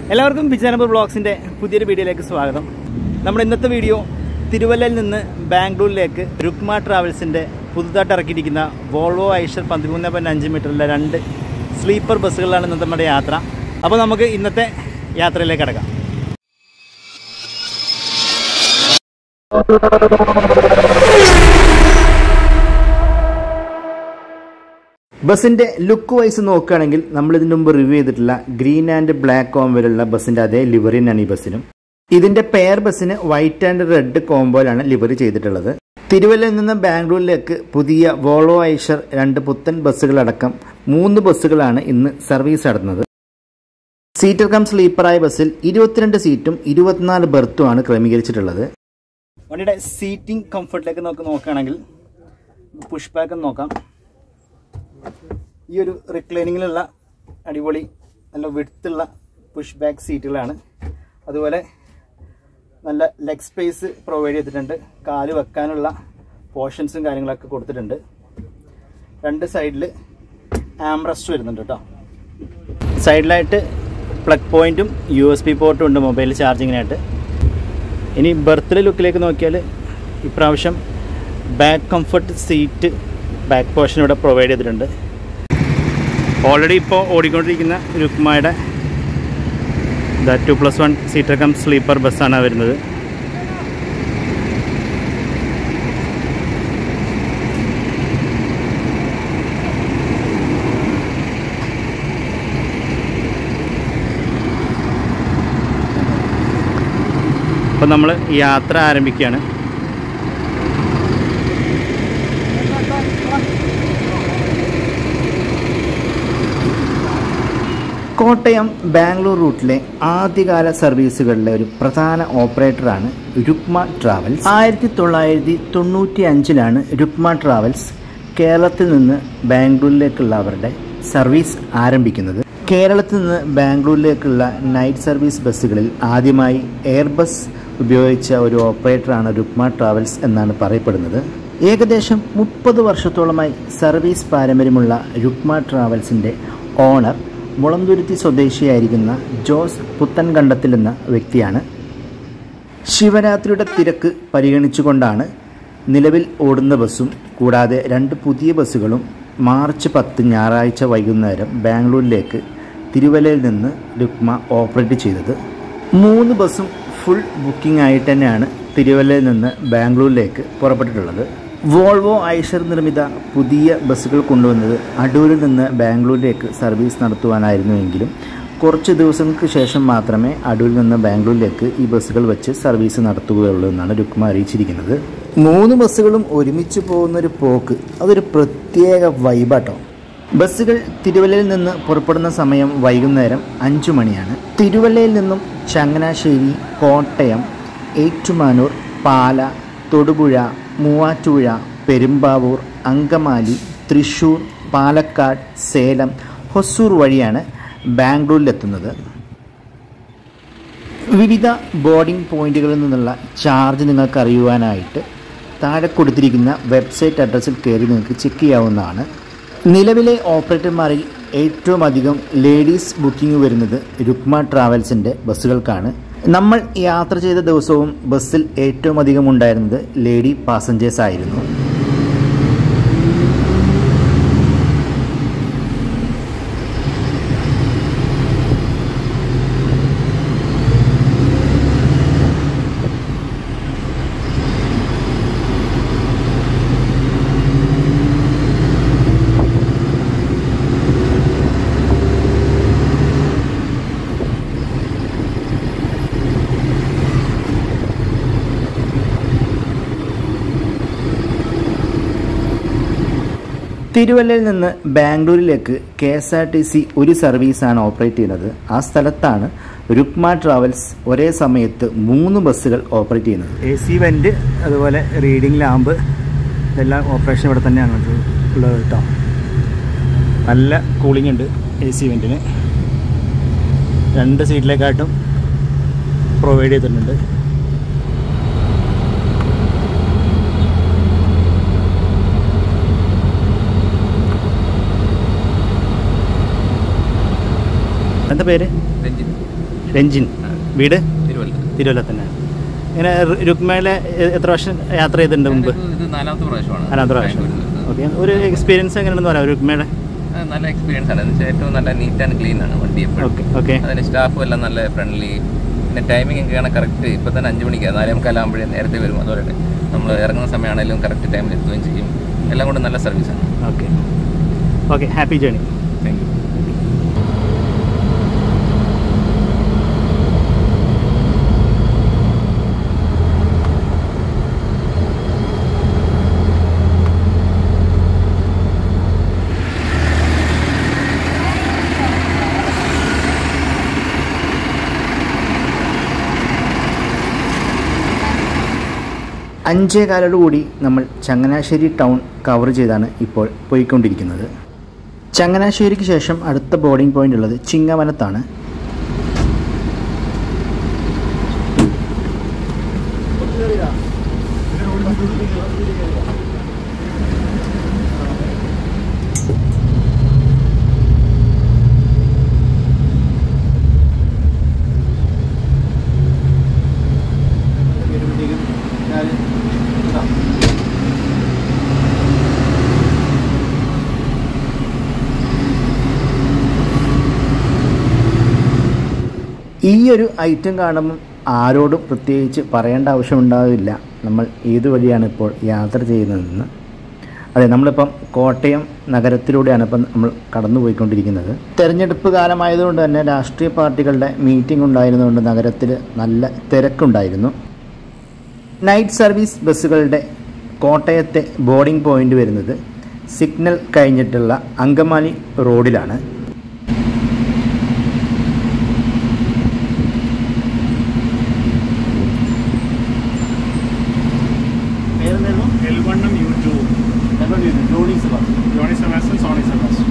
എല്ലാവർക്കും ബിജാനപൂർ ബ്ലോഗ്സിന്റെ പുതിയൊരു വീഡിയോയിലേക്ക് സ്വാഗതം നമ്മുടെ ഇന്നത്തെ വീഡിയോ തിരുവല്ലയിൽ നിന്ന് ബാംഗ്ലൂരിലേക്ക് രുക്മ ട്രാവൽസിന്റെ പുതുതായിട്ട് ഇറക്കിയിരിക്കുന്ന വോൾവോ ഐഷർ പതിമൂന്ന് പോയിന്റ് അഞ്ച് മീറ്ററിലെ രണ്ട് സ്ലീപ്പർ ബസ്സുകളിലാണ് ഇന്നത്തെ നമ്മുടെ യാത്ര അപ്പോൾ നമുക്ക് ഇന്നത്തെ യാത്രയിലേക്ക് കിടക്കാം ബസ്സിന്റെ ലുക്ക് വൈസ് നോക്കുകയാണെങ്കിൽ നമ്മൾ ഇതിനു മുമ്പ് റിവ്യൂ ചെയ്തിട്ടുള്ള ഗ്രീൻ ആൻഡ് ബ്ലാക്ക് കോംബോയിലുള്ള ബസ്സിന്റെ അതേ ലിവറി തന്നെയാണ് ഈ ബസ്സിനും ഇതിന്റെ പെയർ ബസ്സിന് വൈറ്റ് ആൻഡ് റെഡ് കോംബോയിലാണ് ലിവറി ചെയ്തിട്ടുള്ളത് തിരുവല്ലയിൽ നിന്ന് ബാംഗ്ലൂരിലേക്ക് പുതിയ വോളോ ഐഷർ രണ്ട് പുത്തൻ ബസ്സുകളടക്കം മൂന്ന് ബസ്സുകളാണ് ഇന്ന് സർവീസ് നടത്തുന്നത് സീറ്റർ കം സ്ലീപ്പറായ ബസ്സിൽ ഇരുപത്തിരണ്ട് സീറ്റും ഇരുപത്തിനാല് ബെർത്തുമാണ് ക്രമീകരിച്ചിട്ടുള്ളത് വണ്ടിയുടെ സീറ്റിംഗ് കംഫർട്ടിലേക്ക് നമുക്ക് നോക്കുകയാണെങ്കിൽ പുഷ് ബാക്ക് നോക്കാം ഈ ഒരു റിക്ലൈനിങ്ങിലുള്ള അടിപൊളി നല്ല വിടുത്തുള്ള പുഷ് ബാക്ക് സീറ്റുകളാണ് അതുപോലെ നല്ല ലെഗ് സ്പേസ് പ്രൊവൈഡ് ചെയ്തിട്ടുണ്ട് കാല് വെക്കാനുള്ള പോർഷൻസും കാര്യങ്ങളൊക്കെ കൊടുത്തിട്ടുണ്ട് രണ്ട് സൈഡിൽ ആംറസ്റ്റ് വരുന്നുണ്ട് കേട്ടോ സൈഡിലായിട്ട് പ്ലഗ് പോയിന്റും യു എസ് ബി പോർട്ടും ഉണ്ട് മൊബൈൽ ചാർജിങ്ങിനായിട്ട് ഇനി ബർത്ത്ഡേ ലുക്കിലേക്ക് നോക്കിയാൽ ഇപ്രാവശ്യം back comfort seat back portion ഇവിടെ പ്രൊവൈഡ് ചെയ്തിട്ടുണ്ട് ഓൾറെഡി ഇപ്പോൾ ഓടിക്കൊണ്ടിരിക്കുന്ന രുക്മയുടെ the two plus one seater cum sleeper ബസ്സാണ് വരുന്നത് അപ്പോൾ നമ്മൾ യാത്ര ആരംഭിക്കുകയാണ് കോട്ടയം ബാംഗ്ലൂർ റൂട്ടിലെ ആദ്യകാല സർവീസുകളിലെ ഒരു പ്രധാന ഓപ്പറേറ്ററാണ് രുക്മ ട്രാവൽസ് ആയിരത്തി തൊള്ളായിരത്തി തൊണ്ണൂറ്റി അഞ്ചിലാണ് രുക്മ ട്രാവൽസ് കേരളത്തിൽ നിന്ന് ബാംഗ്ലൂരിലേക്കുള്ള അവരുടെ സർവീസ് ആരംഭിക്കുന്നത് കേരളത്തിൽ നിന്ന് ബാംഗ്ലൂരിലേക്കുള്ള നൈറ്റ് സർവീസ് ബസ്സുകളിൽ ആദ്യമായി എയർബസ് ഉപയോഗിച്ച ഒരു ഓപ്പറേറ്ററാണ് രുക്മ ട്രാവൽസ് എന്നാണ് പറയപ്പെടുന്നത് ഏകദേശം മുപ്പത് വർഷത്തോളമായി സർവീസ് പാരമ്പര്യമുള്ള രുക്മ ട്രാവൽസിൻ്റെ ഓണർ മുളന്തുരുത്തി സ്വദേശിയായിരിക്കുന്ന ജോസ് പുത്തൻകണ്ടത്തിൽ എന്ന വ്യക്തിയാണ് ശിവരാത്രിയുടെ തിരക്ക് പരിഗണിച്ചുകൊണ്ടാണ് നിലവിൽ ഓടുന്ന ബസ്സും കൂടാതെ രണ്ട് പുതിയ ബസ്സുകളും മാർച്ച് പത്ത് ഞായറാഴ്ച വൈകുന്നേരം ബാംഗ്ലൂരിലേക്ക് തിരുവല്ലയിൽ നിന്ന് രുക്മ ഓപ്പറേറ്റ് ചെയ്തത് മൂന്ന് ബസ്സും ഫുൾ ബുക്കിംഗ് ആയിട്ട് തന്നെയാണ് തിരുവല്ലയിൽ നിന്ന് ബാംഗ്ലൂരിലേക്ക് പുറപ്പെട്ടിട്ടുള്ളത് വോൾവോ ഐഷർ നിർമ്മിത പുതിയ ബസ്സുകൾ കൊണ്ടുവന്നത് അടൂരിൽ നിന്ന് ബാംഗ്ലൂരിലേക്ക് സർവീസ് നടത്തുവാനായിരുന്നുവെങ്കിലും കുറച്ച് ദിവസങ്ങൾക്ക് ശേഷം മാത്രമേ അടൂരിൽ നിന്ന് ബാംഗ്ലൂരിലേക്ക് ഈ ബസ്സുകൾ വെച്ച് സർവീസ് നടത്തുകയുള്ളൂ എന്നാണ് രുക്മ അറിയിച്ചിരിക്കുന്നത് മൂന്ന് ബസ്സുകളും ഒരുമിച്ച് പോകുന്നൊരു പോക്ക് അതൊരു പ്രത്യേക വൈബാട്ടോ ബസ്സുകൾ തിരുവല്ലയിൽ നിന്ന് പുറപ്പെടുന്ന സമയം വൈകുന്നേരം അഞ്ചു മണിയാണ് തിരുവല്ലയിൽ നിന്നും ചങ്ങനാശ്ശേരി കോട്ടയം ഏറ്റുമാനൂർ പാല തൊടുപുഴ മൂവാറ്റുപുഴ പെരുമ്പാവൂർ അങ്കമാലി തൃശ്ശൂർ പാലക്കാട് സേലം ഹൊസൂർ വഴിയാണ് ബാംഗ്ലൂരിലെത്തുന്നത് വിവിധ ബോർഡിംഗ് പോയിന്റുകളിൽ നിന്നുള്ള ചാർജ് നിങ്ങൾക്ക് അറിയുവാനായിട്ട് താഴെ കൊടുത്തിരിക്കുന്ന വെബ്സൈറ്റ് അഡ്രസ്സിൽ കയറി നിങ്ങൾക്ക് ചെക്ക് ചെയ്യാവുന്നതാണ് നിലവിലെ ഓപ്പറേറ്റർമാരിൽ ഏറ്റവും അധികം ലേഡീസ് ബുക്കിംഗ് വരുന്നത് രുക്മ ട്രാവൽസിൻ്റെ ബസ്സുകൾക്കാണ് നമ്മൾ യാത്ര ചെയ്ത ദിവസവും ബസ്സിൽ ഏറ്റവും അധികം ഉണ്ടായിരുന്നത് ലേഡി പാസഞ്ചേഴ്സ് ആയിരുന്നു തിരുവല്ലയിൽ നിന്ന് ബാംഗ്ലൂരിലേക്ക് K S R T C ഒരു സർവീസാണ് ഓപ്പറേറ്റ് ചെയ്യുന്നത് ആ സ്ഥലത്താണ് രുക്മ ട്രാവൽസ് ഒരേ സമയത്ത് മൂന്ന് ബസ്സുകൾ ഓപ്പറേറ്റ് ചെയ്യുന്നത് എ സി വെൻറ്റ് അതുപോലെ റീഡിംഗ് ലാമ്പ് ഇതെല്ലാം ഓപ്പറേഷൻ ഇവിടെ തന്നെയാണ് ഉള്ളത് കേട്ടോ നല്ല കൂളിംഗ് ഉണ്ട് എ സി വെൻറ്റിന് രണ്ട് സീറ്റിലേക്കായിട്ടും പ്രൊവൈഡ് ചെയ്തിട്ടുണ്ട് എന്താ പേര് രഞ്ജിത്ത് രഞ്ജിൻ വീട് തിരുവല്ല തിരുവല്ല തന്നെ ഇങ്ങനെ രു- രുക്മയിലെ എ- എത്ര വർഷം യാത്ര ചെയ്തിട്ടുണ്ട് മുമ്പ് ഇത് നാലാമത്തെ പ്രാവശ്യമാണ് അനാഥ പ്രാവശ്യം ബാംഗ്ലൂരിൽ നിന്ന്. ഓക്കെ ഒരു എക്സ്പീരിയൻസ് എങ്ങനെയാണെന്ന് പറയാം രുക്മയുടെ അത് നല്ല എക്സ്പീരിയൻസ് ആണ് എന്ന് വെച്ചാൽ ഏറ്റവും നല്ല നീറ്റ് ആൻഡ് ക്ലീൻ ആണ് വണ്ടി എപ്പോഴും ഓക്കെ ഓക്കെ അതിന് സ്റ്റാഫും എല്ലാം നല്ല ഫ്രണ്ട്ലി പിന്നെ ടൈമിംഗ് ഒക്കെയാണ് കറക്റ്റ് ഇപ്പം തന്നെ അഞ്ച് മണിക്ക് നാലേ മുക്കാലാകുമ്പോഴേ നേരത്തെ വരും അതുപോലെ നമ്മൾ ഇറങ്ങുന്ന സമയമാണെങ്കിലും കറക്റ്റ് ടൈമിൽ എത്തുകയും ചെയ്യും എല്ലാം കൊണ്ട് നല്ല സർവീസാണ് okay okay happy journey thank you അഞ്ചേ കാലോടുകൂടി നമ്മൾ ചങ്ങനാശ്ശേരി ടൗൺ കവർ ചെയ്താണ് ഇപ്പോൾ പോയിക്കൊണ്ടിരിക്കുന്നത് ചങ്ങനാശ്ശേരിക്ക് ശേഷം അടുത്ത ബോർഡിംഗ് പോയിന്റ് ഉള്ളത് ചിങ്ങവനത്താണ് ഈ ഒരു ഐറ്റം കാണുമ്പം ആരോടും പ്രത്യേകിച്ച് പറയേണ്ട ആവശ്യമുണ്ടാവില്ല നമ്മൾ ഏത് വഴിയാണ് ഇപ്പോൾ യാത്ര ചെയ്യുന്നതെന്ന് അതെ നമ്മളിപ്പം കോട്ടയം നഗരത്തിലൂടെയാണ് ഇപ്പം നമ്മൾ കടന്നുപോയിക്കൊണ്ടിരിക്കുന്നത് തെരഞ്ഞെടുപ്പ് കാലമായതുകൊണ്ട് തന്നെ രാഷ്ട്രീയ പാർട്ടികളുടെ മീറ്റിംഗ് ഉണ്ടായിരുന്നതുകൊണ്ട് നഗരത്തിൽ നല്ല തിരക്കുണ്ടായിരുന്നു നൈറ്റ് സർവീസ് ബസ്സുകളുടെ കോട്ടയത്തെ ബോർഡിംഗ് പോയിന്റ് വരുന്നത് സിഗ്നൽ കഴിഞ്ഞിട്ടുള്ള അങ്കമാലി റോഡിലാണ് എൽ വണ്ണും യു ടു ജോണി സെബാസ്റ്റ്യൻ സോണി സെബാസ്റ്റ്യൻ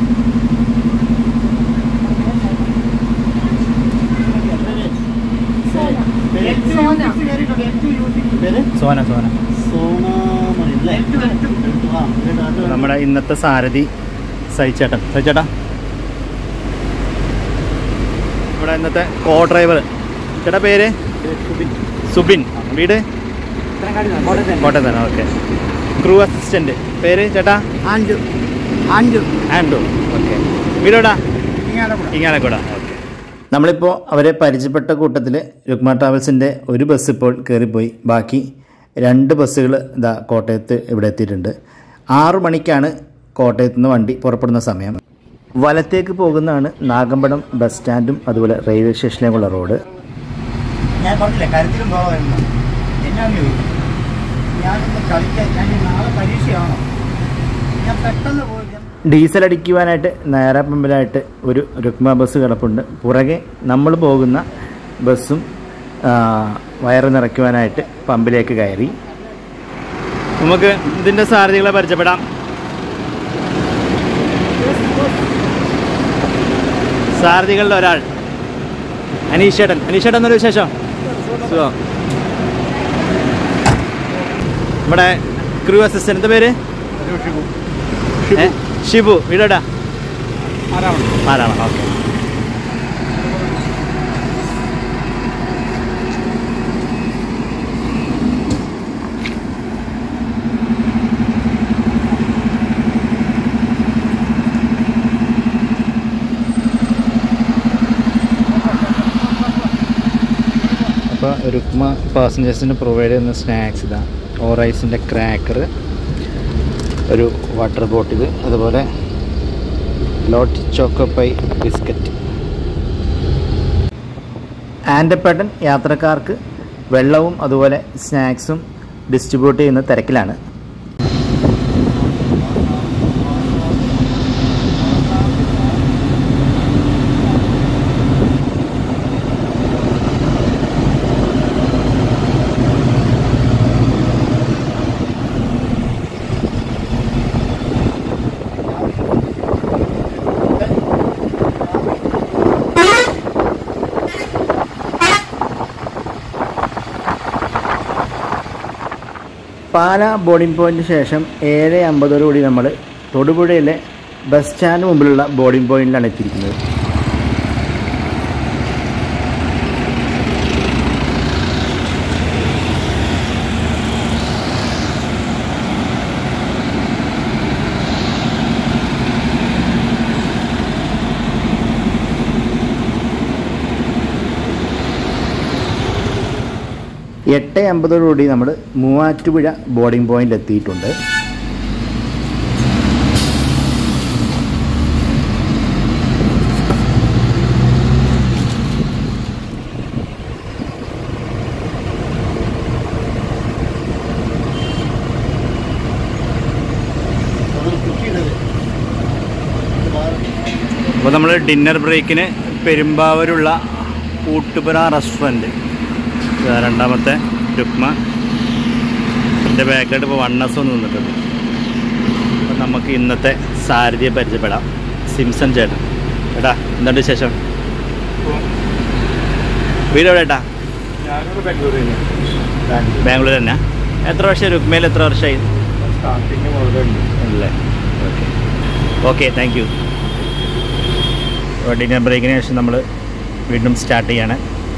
സോന സോന നമ്മുടെ ഇന്നത്തെ സാരഥി സഹിച്ചേട്ടൻ സഹിച്ചേട്ടാ നമ്മുടെ ഇന്നത്തെ കോ ഡ്രൈവർ ചേട്ടാ പേര് സുബിൻ വീട് കോട്ടയം തന്നെ ഓക്കെ ക്രൂ അസിസ്റ്റന്റ് പേര് ചേട്ടാ ആൻഡു ആൻഡു ആൻഡു ഓക്കെ വീടോടാ ഇങ്ങാലക്കൂട ഓക്കെ നമ്മളിപ്പോൾ അവരെ പരിചയപ്പെട്ട കൂട്ടത്തിൽ രുക്മ ട്രാവൽസിൻ്റെ ഒരു ബസ് ഇപ്പോൾ കയറിപ്പോയി ബാക്കി രണ്ട് ബസ്സുകൾ ഇതാ കോട്ടയത്ത് ഇവിടെ എത്തിയിട്ടുണ്ട് ആറു മണിക്കാണ് കോട്ടയത്ത് നിന്ന് വണ്ടി പുറപ്പെടുന്ന സമയം വലത്തേക്ക് പോകുന്നതാണ് നാഗമ്പടം ബസ് സ്റ്റാൻഡും അതുപോലെ റെയിൽവേ സ്റ്റേഷനിലേക്കുള്ള റോഡ് ഞാൻ പറഞ്ഞില്ല കരുത്തിലും പോകാമായിരുന്നു എന്നാന്ന് ചോദിക്കും ഞാനൊന്ന് കളിക്കാൻ ഞാൻ ഈ നാളെ പരീക്ഷയാണോ ഞാൻ പെട്ടെന്ന് പോയി ഡീസൽ അടിക്കുവാനായിട്ട് നേരെ പമ്പിലായിട്ട് ഒരു രുക്മ ബസ് കിടപ്പുണ്ട് പുറകെ നമ്മൾ പോകുന്ന ബസ്സും ആ, വയറ് നിറയ്ക്കുവാനായിട്ട് പമ്പിലേക്ക് കയറി നമുക്ക് ഇതിൻ്റെ സാരഥികളെ പരിചയപ്പെടാം സാരഥികളിൽ ഒരാൾ അനീഷേട്ടൻ അനീഷേട്ടൻ എന്നൊരു വിശേഷം സുഖം നമ്മുടെ ക്രൂ അസിസ്റ്റന്റ് എന്താ പേര് ഏ? ഷിബു വീടോടാ ആരാണ് ഓക്കെ അപ്പോൾ രുക്മ പാസഞ്ചേഴ്സിന് പ്രൊവൈഡ് ചെയ്യുന്ന സ്നാക്സ് ഇതാ ഓറൈസിൻ്റെ ക്രാക്കർ ഒരു വാട്ടർ ബോട്ടിൽ അതുപോലെ ലോട്ട് ചോക്കോ പൈ ബിസ്ക്കറ്റ് ആൻഡപ്പേട്ടൻ യാത്രക്കാർക്ക് വെള്ളവും അതുപോലെ സ്നാക്സും ഡിസ്ട്രിബ്യൂട്ട് ചെയ്യുന്ന തിരക്കിലാണ് പാല ബോർഡിംഗ് പോയിന്റിന് ശേഷം ഏഴ് അമ്പതോടുകൂടി നമ്മൾ തൊടുപുഴയിലെ ബസ് സ്റ്റാൻഡ് മുമ്പിലുള്ള ബോർഡിംഗ് പോയിന്റിലാണ് എത്തിയിരിക്കുന്നത് എട്ട് അമ്പതോടുകൂടി നമ്മൾ മൂവാറ്റുപുഴ ബോർഡിംഗ് പോയിന്റിൽ എത്തിയിട്ടുണ്ട് അപ്പോൾ നമ്മൾ ഡിന്നർ ബ്രേക്കിന് പെരുമ്പാവൂരുള്ള ഊട്ടുപുര റെസ്റ്റോറൻറ്റ് ഇതാ രണ്ടാമത്തെ രുക്മ എൻ്റെ ബാക്കിലായിട്ട് ഇപ്പോൾ വണ്ണസ് ഒന്ന് നിന്നിട്ടുണ്ട് അപ്പോൾ നമുക്ക് ഇന്നത്തെ സാരഥിയെ പരിചയപ്പെടാം സിംസൺ ചേട്ടൻ ഏട്ടാ എന്തുണ്ട് വിശേഷം വീട് എവിടെ ഏട്ടാ ഞാനിവിടെ ബാംഗ്ലൂരിൽ ബാംഗ്ലൂർ തന്നെ എത്ര വർഷം രുക്മയിൽ എത്ര വർഷമായി സ്റ്റാർട്ടിങ് മുതലുണ്ട് അല്ലേ okay okay thank you dinner ബ്രേക്കിന് ശേഷം നമ്മൾ വീണ്ടും സ്റ്റാർട്ട് ചെയ്യാണ്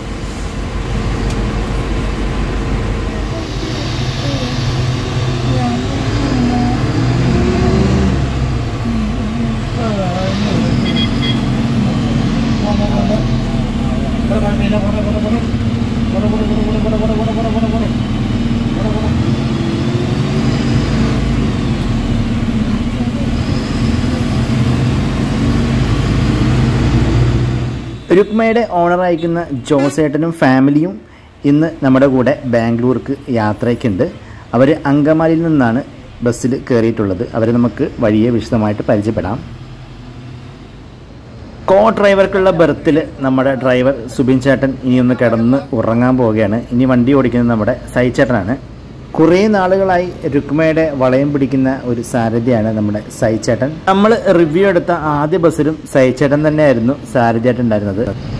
രുക്മയുടെ ഓണറായിരിക്കുന്ന ജോസേട്ടനും ഫാമിലിയും ഇന്ന് നമ്മുടെ കൂടെ ബാംഗ്ലൂർക്ക് യാത്രയ്ക്കുണ്ട് അവർ അങ്കമാലിയിൽ നിന്നാണ് ബസ്സിൽ കയറിയിട്ടുള്ളത് അവരെ നമുക്ക് വഴിയെ വിശദമായിട്ട് പരിചയപ്പെടാം കോ ഡ്രൈവർക്കുള്ള ബർത്തിൽ നമ്മുടെ ഡ്രൈവർ സുബിൻ ചേട്ടൻ ഇനി ഒന്ന് കിടന്ന് ഉറങ്ങാൻ പോവുകയാണ് ഇനി വണ്ടി ഓടിക്കുന്നത് നമ്മുടെ സൈ ചേട്ടനാണ് കുറേ നാളുകളായി രുക്മയുടെ വളയം പിടിക്കുന്ന ഒരു സാരഥിയാണ് നമ്മുടെ സൈ ചേട്ടൻ നമ്മൾ റിവ്യൂ എടുത്ത ആദ്യ ബസ്സിലും സൈ ചേട്ടൻ തന്നെയായിരുന്നു സാരഥിയായിട്ട് ഉണ്ടായിരുന്നത്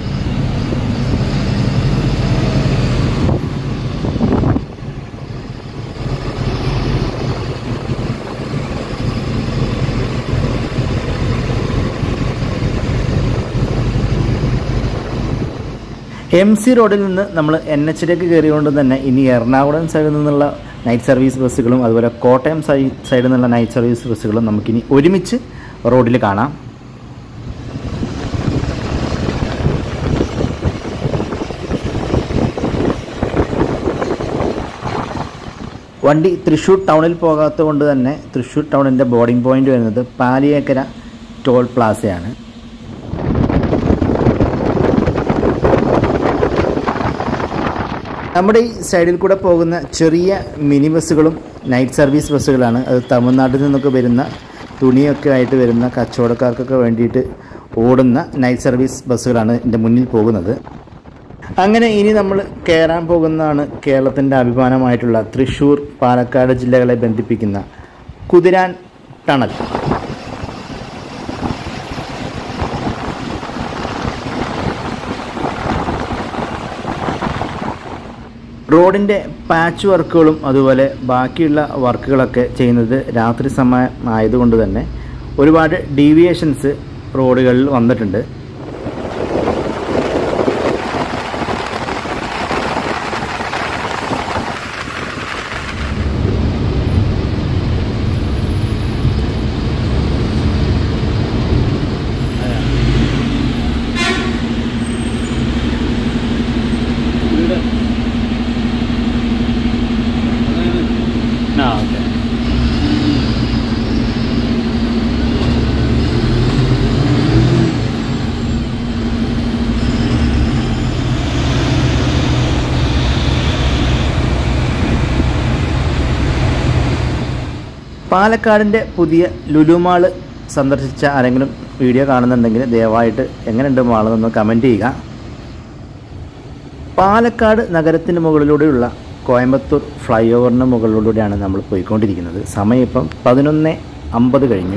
എം സി റോഡിൽ നിന്ന് നമ്മൾ എൻ എച്ചിലേക്ക് കയറിയുകൊണ്ട് തന്നെ ഇനി എറണാകുളം സൈഡിൽ നിന്നുള്ള നൈറ്റ് സർവീസ് ബസ്സുകളും അതുപോലെ കോട്ടയം സൈ സൈഡിൽ നിന്നുള്ള നൈറ്റ് സർവീസ് ബസ്സുകളും നമുക്കിനി ഒരുമിച്ച് റോഡിൽ കാണാം വണ്ടി തൃശ്ശൂർ ടൗണിൽ പോകാത്തത് കൊണ്ട് തന്നെ തൃശ്ശൂർ ടൗണിൻ്റെ ബോർഡിംഗ് പോയിന്റ് വരുന്നത് പാലിയേക്കര ടോൾ പ്ലാസയാണ് നമ്മുടെ ഈ സൈഡിൽ കൂടെ പോകുന്ന ചെറിയ മിനി ബസ്സുകളും നൈറ്റ് സർവീസ് ബസ്സുകളാണ് അത് തമിഴ്നാട്ടിൽ നിന്നൊക്കെ വരുന്ന തുണിയൊക്കെ ആയിട്ട് വരുന്ന കച്ചവടക്കാർക്കൊക്കെ വേണ്ടിയിട്ട് ഓടുന്ന നൈറ്റ് സർവീസ് ബസ്സുകളാണ് എൻ്റെ മുന്നിൽ പോകുന്നത് അങ്ങനെ ഇനി നമ്മൾ കയറാൻ പോകുന്നതാണ് കേരളത്തിൻ്റെ അഭിമാനമായിട്ടുള്ള തൃശ്ശൂർ പാലക്കാട് ജില്ലകളെ ബന്ധിപ്പിക്കുന്ന കുതിരാൻ ടണൽ റോഡിൻ്റെ പാച്ച് വർക്കുകളും അതുപോലെ ബാക്കിയുള്ള വർക്കുകളൊക്കെ ചെയ്യുന്നത് രാത്രി സമയം ആയതുകൊണ്ട് തന്നെ ഒരുപാട് ഡീവിയേഷൻസ് റോഡുകളിൽ വന്നിട്ടുണ്ട് ആ ഓക്കെ പാലക്കാടിൻ്റെ പുതിയ ലുലു മാള് സന്ദർശിച്ച ആരെങ്കിലും വീഡിയോ കാണുന്നുണ്ടെങ്കിൽ ദയവായിട്ട് എങ്ങനെയുണ്ട് മാളെന്നൊന്ന് കമൻറ്റ് ചെയ്യുക പാലക്കാട് നഗരത്തിന് മുകളിലൂടെയുള്ള കോയമ്പത്തൂർ ഫ്ലൈ ഓവറിന് മുകളിലൂടെയാണ് നമ്മൾ പോയിക്കൊണ്ടിരിക്കുന്നത് സമയം ഇപ്പം പതിനൊന്ന് അമ്പത് കഴിഞ്ഞു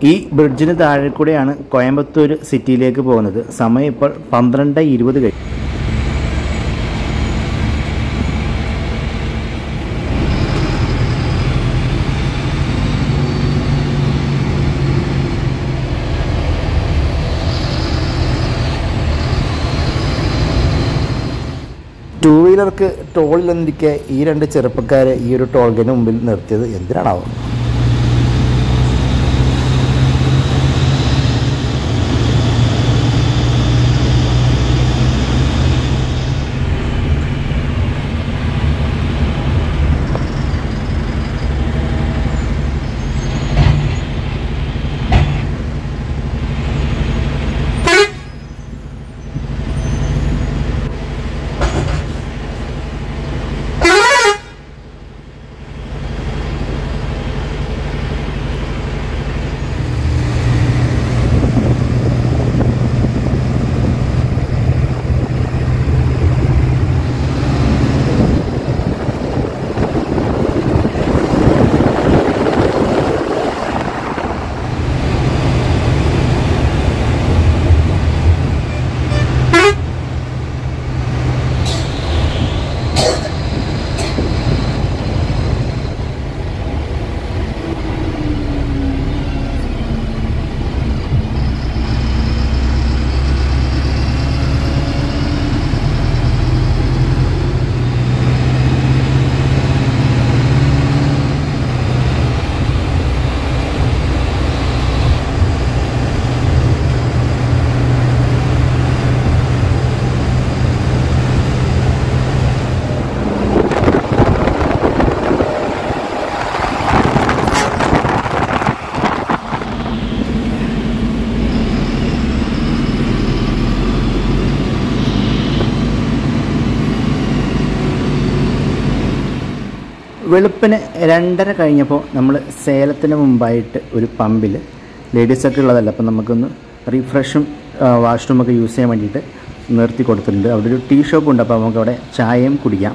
ഈ ബ്രിഡ്ജിന് താഴെ കൂടെയാണ് കോയമ്പത്തൂർ സിറ്റിയിലേക്ക് പോകുന്നത് സമയം ഇപ്പോൾ പന്ത്രണ്ട് ഇരുപത് കഴിഞ്ഞു ടൂ വീലർക്ക് ടോളിലെന്നിരിക്കെ ഈ രണ്ട് ചെറുപ്പക്കാരെ ഈ ഒരു ടോൾ ഗേറ്റിന് മുമ്പിൽ നിർത്തിയത് എന്തിനാണാവോ വെളുപ്പിന് രണ്ടര കഴിഞ്ഞപ്പോൾ നമ്മൾ സേലത്തിന് മുമ്പായിട്ട് ഒരു പമ്പിൽ ലേഡീസൊക്കെ ഉള്ളതല്ല അപ്പം നമുക്കൊന്ന് റീഫ്രഷും വാഷ്റൂമൊക്കെ യൂസ് ചെയ്യാൻ വേണ്ടിയിട്ട് നിർത്തി കൊടുത്തിട്ടുണ്ട് അവിടെ ഒരു ടീ ഷോപ്പ് ഉണ്ട് അപ്പോൾ നമുക്ക് അവിടെ ചായയും കുടിക്കാം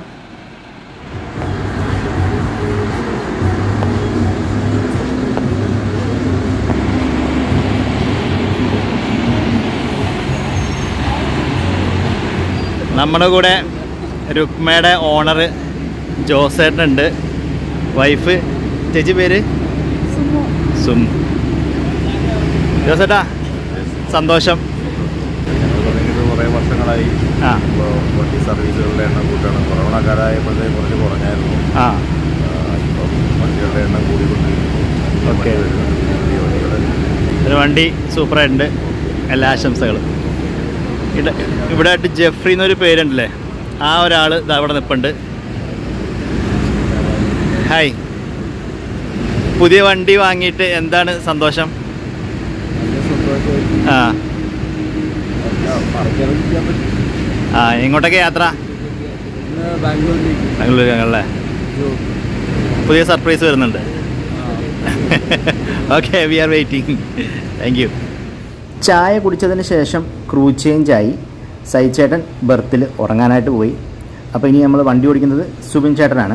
നമ്മുടെ കൂടെ രുക്മയുടെ ഓണർ ജോസേട്ടനുണ്ട് വൈഫ് ചേച്ചി പേര് സും ജോസേട്ടാ സന്തോഷം ഞങ്ങൾ തുടങ്ങിയിട്ട് കുറേ വർഷങ്ങളായി ആ ഇപ്പോൾ വണ്ടി സർവീസുകളുടെ എണ്ണം കൂട്ടണം കൊറോണ കാലമായപ്പോഴത്തേക്ക് കുറച്ച് കുറഞ്ഞായിരുന്നു ആ ആ, ഇപ്പം വണ്ടികളുടെ എണ്ണം കൂടിക്കൊണ്ടിരിക്കുന്നു ഓക്കെ. വണ്ടി വരുന്നുണ്ട്. പുതിയ വണ്ടികൾ ഒരു വണ്ടി സൂപ്പറായിട്ടുണ്ട് എല്ലാ ആശംസകളും ഇവിടെ ഇവിടെ ആയിട്ട് ജെഫ്രി എന്നൊരു പേരുണ്ടല്ലേ ആ ഒരാൾ ഇതാ അവിടെ നിൽപ്പുണ്ട് ഹായ് പുതിയ വണ്ടി വാങ്ങിയിട്ട് എന്താണ് സന്തോഷം ആ പറഞ്ഞറിയിക്കാൻ പറ്റും ആ എങ്ങോട്ടൊക്കെ യാത്ര ബാംഗ്ലൂരിലേക്ക് ബാംഗ്ലൂരിലല്ലേ പുതിയ സർപ്രൈസ് വരുന്നുണ്ട് okay we are waiting thank you ചായ കുടിച്ചതിന് ശേഷം ക്രൂ ചേഞ്ചായി സൈച്ചേട്ടൻ ബർത്തിൽ ഉറങ്ങാനായിട്ട് പോയി അപ്പോൾ ഇനി നമ്മൾ വണ്ടി ഓടിക്കുന്നത് സുബിൻ ചേട്ടനാണ്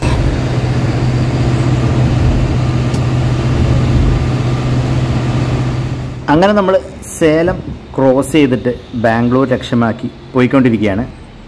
അങ്ങനെ നമ്മൾ സേലം ക്രോസ് ചെയ്തിട്ട് ബാംഗ്ലൂർ ലക്ഷ്യമാക്കി പോയിക്കൊണ്ടിരിക്കുകയാണ്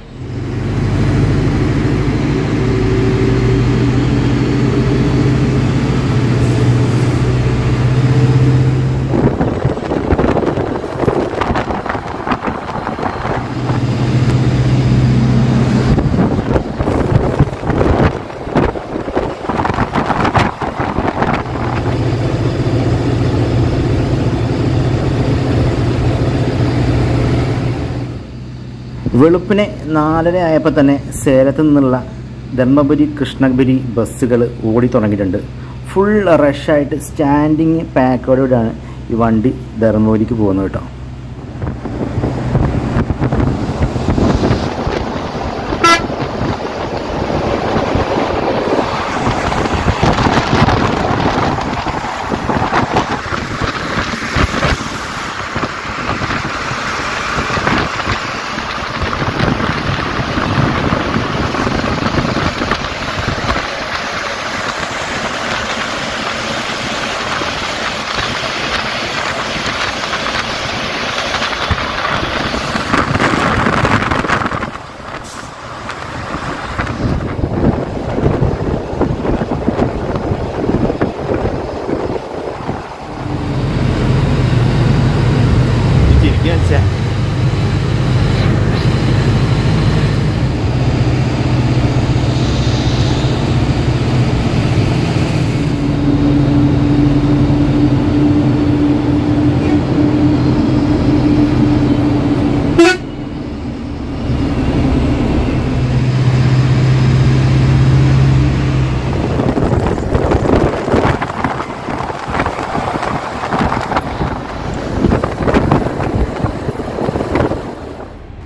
വെളുപ്പിനെ നാലര ആയപ്പോൾ തന്നെ സേലത്ത് നിന്നുള്ള ധർമ്മപുരി കൃഷ്ണഗിരി ബസ്സുകൾ ഓടി തുടങ്ങിയിട്ടുണ്ട് ഫുൾ റഷായിട്ട് സ്റ്റാൻഡിങ് പാക്കോടുകൂടിയാണ് ഈ വണ്ടി ധർമ്മപുരിക്ക് പോകുന്നത് കേട്ടോ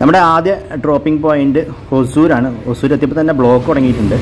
നമ്മുടെ ആദ്യ ഡ്രോപ്പിംഗ് പോയിന്റ് ഹൊസൂരാണ് ഹൊസൂർ എത്തിയപ്പോൾ തന്നെ ബ്ലോക്ക് തുടങ്ങിയിട്ടുണ്ട്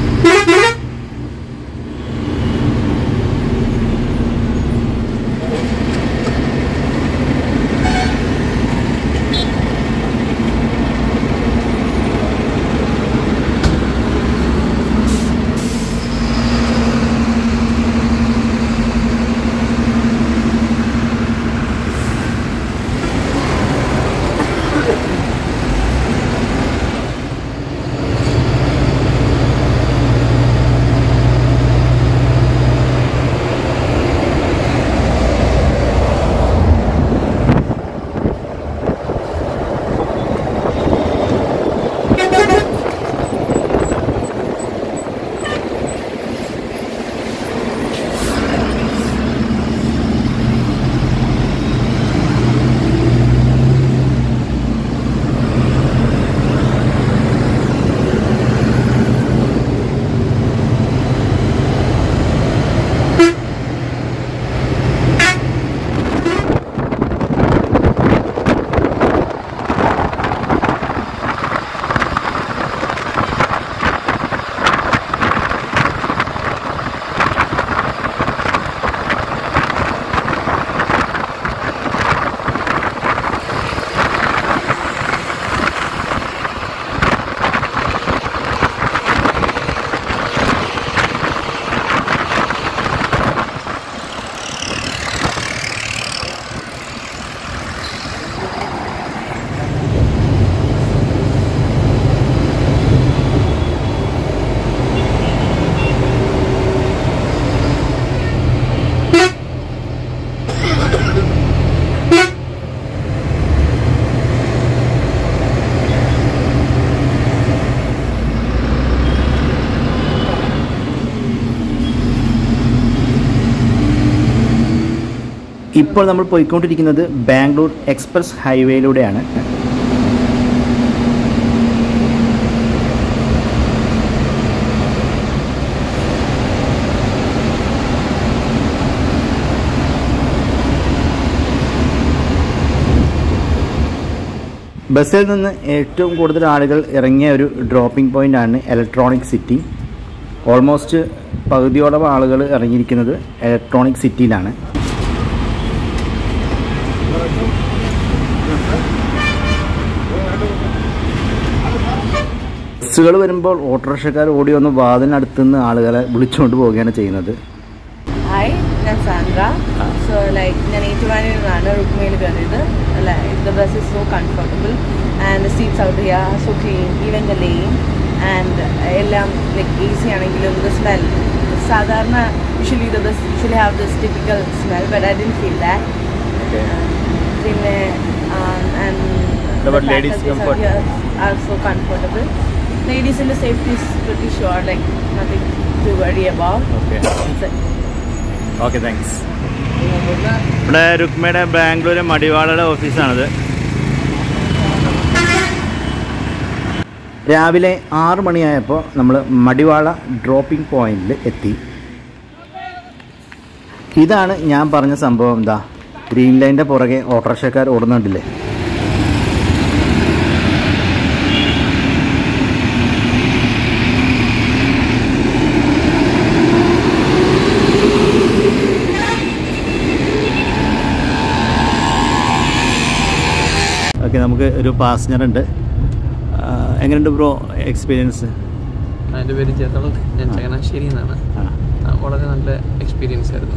ഇപ്പോൾ നമ്മൾ പോയിക്കൊണ്ടിരിക്കുന്നത് ബാംഗ്ലൂർ എക്സ്പ്രസ് ഹൈവേയിലൂടെയാണ് ബസ്സിൽ നിന്ന് ഏറ്റവും കൂടുതൽ ആളുകൾ ഇറങ്ങിയ ഒരു ഡ്രോപ്പിംഗ് പോയിൻ്റാണ് ഇലക്ട്രോണിക് സിറ്റി ഓൾമോസ്റ്റ് പകുതിയോളം ആളുകൾ ഇറങ്ങിയിരിക്കുന്നത് ഇലക്ട്രോണിക് സിറ്റിയിലാണ് ബസ്സുകൾ വരുമ്പോൾ ഓട്ടോറിക്ഷക്കാർ ഓടി വന്ന് വാതിനടുത്ത് നിന്ന് ആളുകളെ വിളിച്ചുകൊണ്ട് പോവുകയാണ് ചെയ്യുന്നത് ഹായ് ഞാൻ സാന്ദ്ര സോ ലൈക്ക് ഞാൻ ഏറ്റുമാനൂരിൽ നിന്നാണ് റുക്മയിൽ കയറിയത് like the bus is so comfortable and seats out here so clean even the lane and എല്ലാം ലൈക്ക് എ സി ആണെങ്കിലും ദ സ്മെൽ സാധാരണ usually the bus usually have this typical smell but I didn't feel that പിന്നെ About ladies' comfort? Are so comfortable ലേഡീസിൻ്റെ safety is pretty sure like nothing to worry about okay okay thanks ഇവിടെ രുക്മയുടെ ബാംഗ്ലൂർ മടിവാളയുടെ ഓഫീസാണിത് രാവിലെ ആറ് മണിയായപ്പോൾ നമ്മൾ Madiwala dropping പോയിന്റിൽ എത്തി ഇതാണ് ഞാൻ പറഞ്ഞ സംഭവം എന്താ ഗ്രീൻ ലൈൻ്റെ പുറകെ ഓട്ടോറിക്ഷക്കാർ ഓടുന്നുണ്ടല്ലേ ഓക്കെ നമുക്ക് ഒരു പാസഞ്ചർ ഉണ്ട് എങ്ങനെയുണ്ട് ബ്രോ എക്സ്പീരിയൻസ് എൻ്റെ പേര് ജതൾ ഞാൻ ആ. ചങ്ങനാശ്ശേരി എന്നാണ് ആ ആ, വളരെ നല്ല എക്സ്പീരിയൻസ് ആയിരുന്നു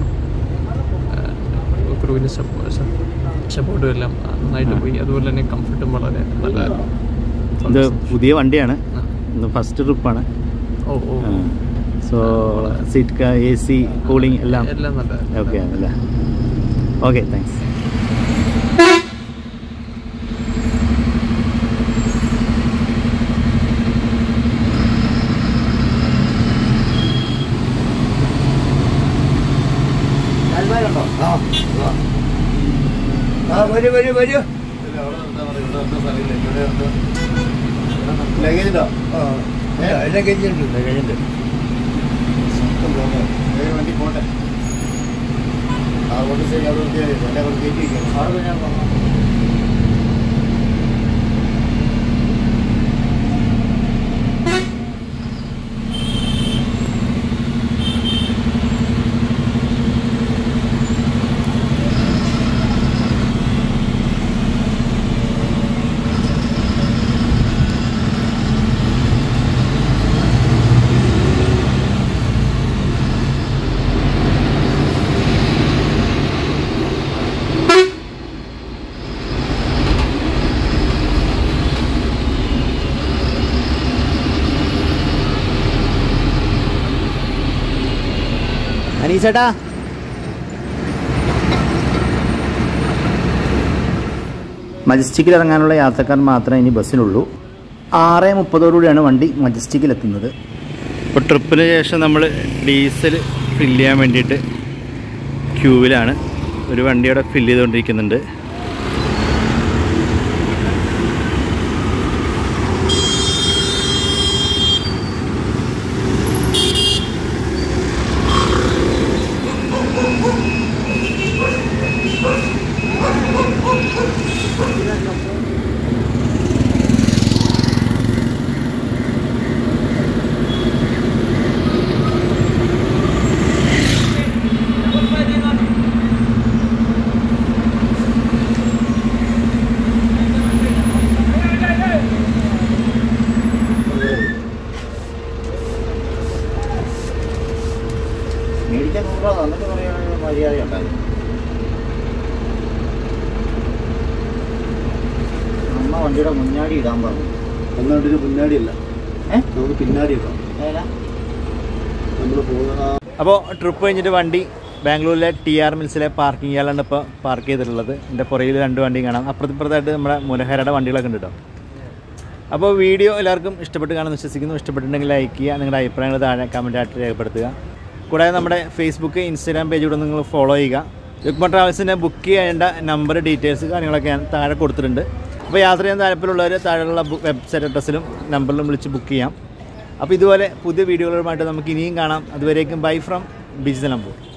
ക്രൂവിൻ്റെ സപ്പോർട്ടും എല്ലാം ആ, നന്നായിട്ട് ആ. പോയി അതുപോലെ തന്നെ കംഫർട്ടും വളരെ നല്ലതായിരുന്നു ഇത് പുതിയ വണ്ടിയാണ് ആ. ഇന്ന് ഫസ്റ്റ് ട്രിപ്പാണ് ഓ ഓ so seat A C cooling എല്ലാം എല്ലാം നല്ല ഓക്കെ ആണല്ലേ ഓക്കെ താങ്ക്സ് ഉണ്ടോ ആ ആ വരൂ വരൂ വരൂ ലഗേജുണ്ടോ ആ ലഗേജ് ഉണ്ട് ലഗേജ് ഉണ്ട് വണ്ടി പോട്ടെ അതുകൊണ്ട് ശരി അവിടെ എല്ലാം കൊണ്ട് കയറ്റി വയ്ക്കാം അവിടെ ഞാൻ അനീസേട്ടാ മജസ്റ്റിക്കിൽ ഇറങ്ങാനുള്ള യാത്രക്കാർ മാത്രമേ ഇനി ബസ്സിനുള്ളൂ ആറ് മുപ്പതോടുകൂടിയാണ് വണ്ടി മജസ്റ്റിക്കിൽ എത്തുന്നത് ഇപ്പോൾ ട്രിപ്പിന് ശേഷം നമ്മൾ ഡീസൽ ഫില്ല് ചെയ്യാൻ വേണ്ടിയിട്ട് ക്യൂവിലാണ് ഒരു വണ്ടി അവിടെ ഫില്ല് ചെയ്തുകൊണ്ടിരിക്കുന്നുണ്ട് മേടിക്കാൻ നൂറ് രൂപ തന്നിട്ട് പറയാനുള്ള മര്യാദ ഉണ്ടായിരുന്നു അമ്മ വണ്ടിയുടെ മുന്നാടി ഇടാൻ പറഞ്ഞു ഒന്നാണ്ടിന് പിന്നാടിയല്ല ഏ? നമുക്ക് പിന്നാടി ഇടാം ഏതാ? നമ്മൾ പോകുന്ന അപ്പോൾ ട്രിപ്പ് കഴിഞ്ഞിട്ട് വണ്ടി ബാംഗ്ലൂരിലെ ടി ആർ മിൽസിലെ പാർക്കിംഗ് യാലാണ് ഇപ്പോൾ പാർക്ക് ചെയ്തിട്ടുള്ളത് എൻ്റെ പുറകിൽ രണ്ട് വണ്ടിയും കാണാം അപ്പുറത്ത് ഇപ്പുറത്തായിട്ട് നമ്മുടെ മുരഹരയുടെ വണ്ടികളൊക്കെ ഉണ്ട് കേട്ടോ അപ്പോൾ വീഡിയോ എല്ലാവർക്കും ഇഷ്ടപ്പെട്ട് കാണുമെന്ന് വിശ്വസിക്കുന്നു ഇഷ്ടപ്പെട്ടിട്ടുണ്ടെങ്കിൽ ലൈക്ക് ചെയ്യുക നിങ്ങളുടെ അഭിപ്രായങ്ങൾ താഴെ കമൻ്റ് ആയിട്ട് രേഖപ്പെടുത്തുക കൂടാതെ നമ്മുടെ ഫേസ്ബുക്ക് ഇൻസ്റ്റാഗ്രാം പേജ് കൂടെ നിങ്ങൾ ഫോളോ ചെയ്യുക യുക്മ ട്രാവൽസിൻ്റെ ബുക്ക് ചെയ്യേണ്ട നമ്പർ ഡീറ്റെയിൽസ് കാര്യങ്ങളൊക്കെ ഞാൻ താഴെ കൊടുത്തിട്ടുണ്ട് അപ്പോൾ യാത്ര ചെയ്യാൻ താല്പര്യമുള്ളവർ താഴെയുള്ള വെബ്സൈറ്റ് അഡ്രസ്സിലും നമ്പറിലും വിളിച്ച് ബുക്ക് ചെയ്യാം അപ്പോൾ ഇതുപോലെ പുതിയ വീഡിയോകളുമായിട്ട് നമുക്ക് ഇനിയും കാണാം അതുവരേക്കും ബൈ ഫ്രം ബിജ് നിലമ്പൂർ